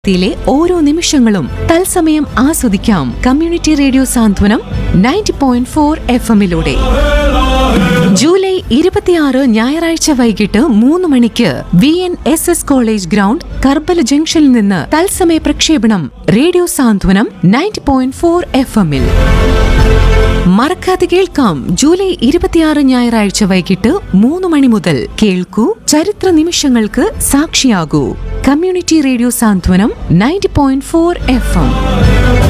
ത്തിലെ ഓരോ നിമിഷങ്ങളും തത്സമയം ആസ്വദിക്കാം community radio Santhwanam ninety point four F എമ്മിലൂടെ ജൂലൈ ഇരുപത്തിയാറ് ഞായറാഴ്ച വൈകിട്ട് മൂന്ന് മണിക്ക് V N S S college ground Karbala ജംഗ്ഷനിൽ നിന്ന് തത്സമയ പ്രക്ഷേപണം radio Santhwanam ninety point four F എമ്മിൽ മറക്കാതെ കേൾക്കാം ജൂലൈ ഇരുപത്തിയാറ് ഞായറാഴ്ച വൈകിട്ട് മൂന്ന് മണി മുതൽ കേൾക്കൂ ചരിത്ര നിമിഷങ്ങൾക്ക് സാക്ഷിയാകൂ community radio Santhwanam ninety point four F M